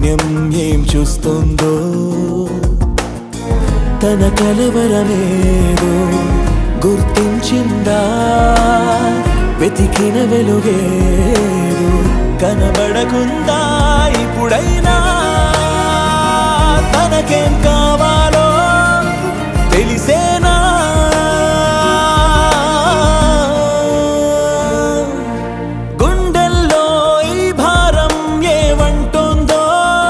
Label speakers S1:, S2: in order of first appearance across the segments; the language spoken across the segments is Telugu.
S1: శూన్యం ఏం చూస్తుందో తన కలవరమేదో గుర్తించిందా వెతికిన వెలుగేదో కనబడకుందా ఇప్పుడైనా తనకేం కావాలో తెలిసేనా గుండెల్లో ఈ భారం ఏమంటుందో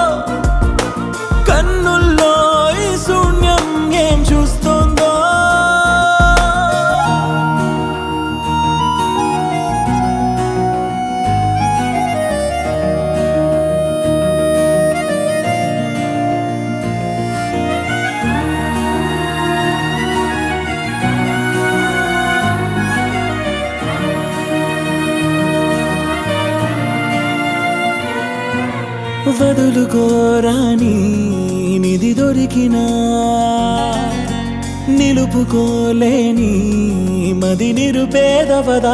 S1: కన్నుల్లో ఈ శూన్యం ఏం చూస్తుందో వదులుకోరాని నిధి దొరికినా నిలుపుకోలేని మది నిరుపేదవదా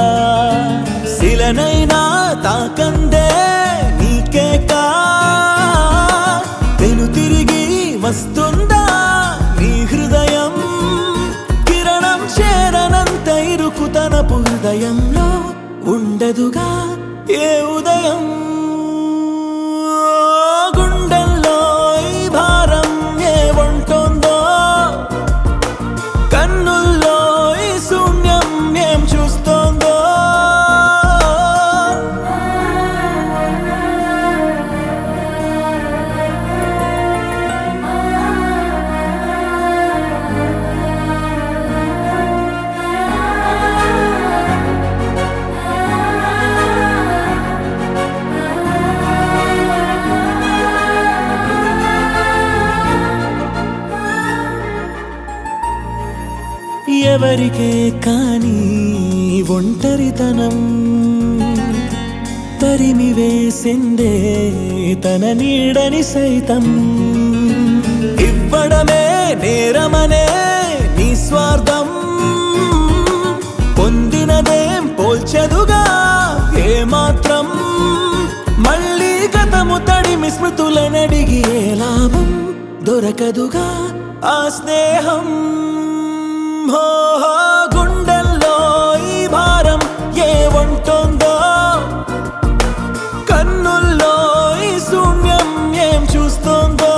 S1: శిలనైనా తాకందే నీకే కా వెను తిరిగి వస్తుందా నీ హృదయం కిరణం చేరనంత ఇరుకు తనపు హృదయంలో ఉండదుగా ఏ ఉదయం గుండెల్లో ఈ భారం ఏ ఉంటుందో కన్నుల్లో ఈ శూన్యం ఏం చూస్తోందో ఎవరికే కాని ఒంటరితనం తరిమి వేసిందే తన నీడని సైతం ఇవ్వడమే నేరమనే నీ స్వార్థం పొందినదేం పోల్చదుగా ఏమాత్రం మళ్ళీ గతము తడిమి స్మృతులనడిగి ఏ లాభం దొరకదుగా ఆ స్నేహం హో హో, గుండెల్లో ఈ భారం ఏ ఉంటుందో కన్నుల్లో ఈ శూన్యం ఏం చూస్తుందో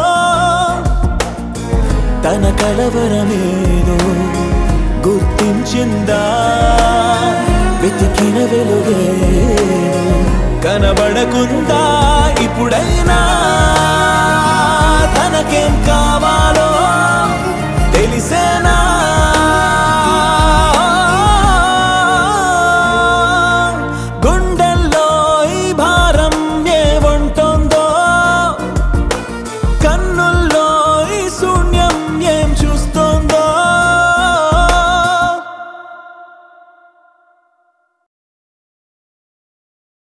S1: తన కలవరమేదో గుర్తించిందా వెతికిన వెలుగేదో కనబడకుందా ఇప్పుడైనా తనకేం కావాలో తెలిసేనా